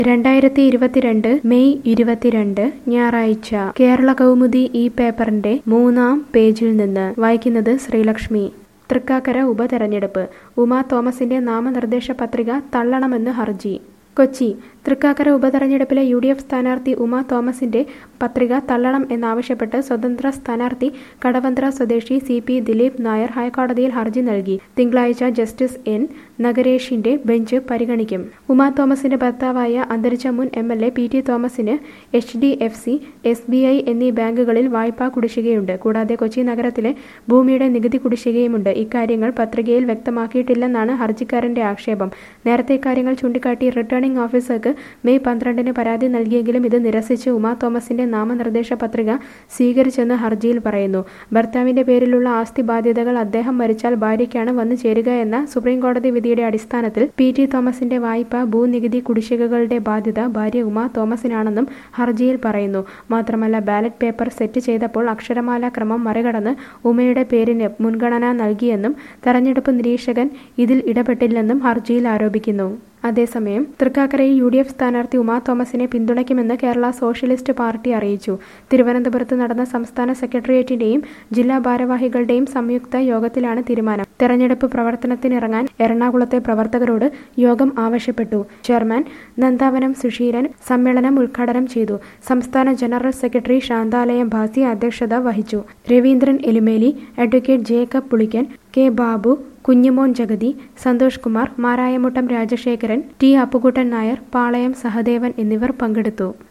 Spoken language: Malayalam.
രണ്ടായിരത്തി ഇരുപത്തിരണ്ട് മെയ് ഇരുപത്തിരണ്ട് ഞായറാഴ്ച കേരള കൗമുദി ഈ പേപ്പറിന്റെ മൂന്നാം പേജിൽ നിന്ന് വായിക്കുന്നത് ശ്രീലക്ഷ്മി തൃക്കാക്കര ഉപതെരഞ്ഞെടുപ്പ് ഉമാ തോമസിന്റെ നാമനിർദ്ദേശ പത്രിക തള്ളണമെന്ന് ഹർജി കൊച്ചി തൃക്കാക്കര ഉപതെരഞ്ഞെടുപ്പിലെ യു ഡി എഫ് സ്ഥാനാർത്ഥി ഉമാ തോമസിന്റെ പത്രിക തള്ളണം എന്നാവശ്യപ്പെട്ട് സ്വതന്ത്ര സ്ഥാനാർത്ഥി കടവന്ത്ര സ്വദേശി സി പി ദിലീപ് നായർ ഹൈക്കോടതിയിൽ ഹർജി നൽകി തിങ്കളാഴ്ച ജസ്റ്റിസ് എൻ നഗരേഷിന്റെ ബെഞ്ച് പരിഗണിക്കും ഉമാ തോമസിന്റെ ഭർത്താവായ അന്തരിച്ച മുൻ M L A P T തോമസിന് H D F C S B I എന്നീ ബാങ്കുകളിൽ വായ്പാ കുടിശ്ശികയുണ്ട് കൂടാതെ കൊച്ചി നഗരത്തിലെ ഭൂമിയുടെ നികുതി കുടിശ്ശികയുമുണ്ട് ഇക്കാര്യങ്ങൾ പത്രികയിൽ വ്യക്തമാക്കിയിട്ടില്ലെന്നാണ് ഹർജിക്കാരന്റെ ആക്ഷേപം നേരത്തെ ഇക്കാര്യങ്ങൾ ചൂണ്ടിക്കാട്ടി റിട്ടേണിംഗ് ഓഫീസർക്ക് മെയ് പന്ത്രണ്ടിന് പരാതി നൽകിയെങ്കിലും ഇത് നിരസിച്ച് ഉമാ തോമസിന്റെ നാമനിർദ്ദേശ പത്രിക സ്വീകരിച്ചെന്ന് ഹർജിയിൽ പറയുന്നു ഭർത്താവിന്റെ പേരിലുള്ള ആസ്തി ബാധ്യതകൾ അദ്ദേഹം മരിച്ചാൽ ഭാര്യയ്ക്കാണ് വന്നു ചേരുക എന്ന സുപ്രീംകോടതി വിധിയുടെ അടിസ്ഥാനത്തിൽ പി ടി തോമസിന്റെ വായ്പ ഭൂനികുതി കുടിശ്ശികകളുടെ ബാധ്യത ഭാര്യ ഉമാ തോമസിനാണെന്നും ഹർജിയിൽ പറയുന്നു മാത്രമല്ല ബാലറ്റ് പേപ്പർ സെറ്റ് ചെയ്തപ്പോൾ അക്ഷരമാല ക്രമം മറികടന്ന് ഉമയുടെ പേരിന് മുൻഗണന നൽകിയെന്നും തെരഞ്ഞെടുപ്പ് നിരീക്ഷകൻ ഇതിൽ ഇടപെട്ടില്ലെന്നും ഹർജിയിൽ ആരോപിക്കുന്നു അതേസമയം തൃക്കാക്കരയിൽ യു ഡി എഫ് സ്ഥാനാർത്ഥി ഉമാ തോമസിനെ പിന്തുണയ്ക്കുമെന്ന് കേരള സോഷ്യലിസ്റ്റ് പാർട്ടി അറിയിച്ചു തിരുവനന്തപുരത്ത് നടന്ന സംസ്ഥാന സെക്രട്ടേറിയറ്റിന്റെയും ജില്ലാ ഭാരവാഹികളുടെയും സംയുക്ത യോഗത്തിലാണ് തീരുമാനം തെരഞ്ഞെടുപ്പ് പ്രവർത്തനത്തിനിറങ്ങാൻ എറണാകുളത്തെ പ്രവർത്തകരോട് യോഗം ആവശ്യപ്പെട്ടു ചെയർമാൻ നന്ദാവനം സുശീലൻ സമ്മേളനം ഉദ്ഘാടനം ചെയ്തു സംസ്ഥാന ജനറൽ സെക്രട്ടറി ശാന്താലയം ഭാസി അധ്യക്ഷത വഹിച്ചു Raveendran Elumeli advocate Jacob Pulikkan K Babu Kunjumon Jagathi Santhosh Kumar Marayamuttam Rajasekharan T Appukuttan Nair Palayam Sahadevan എന്നിവർ പങ്കെടുത്തു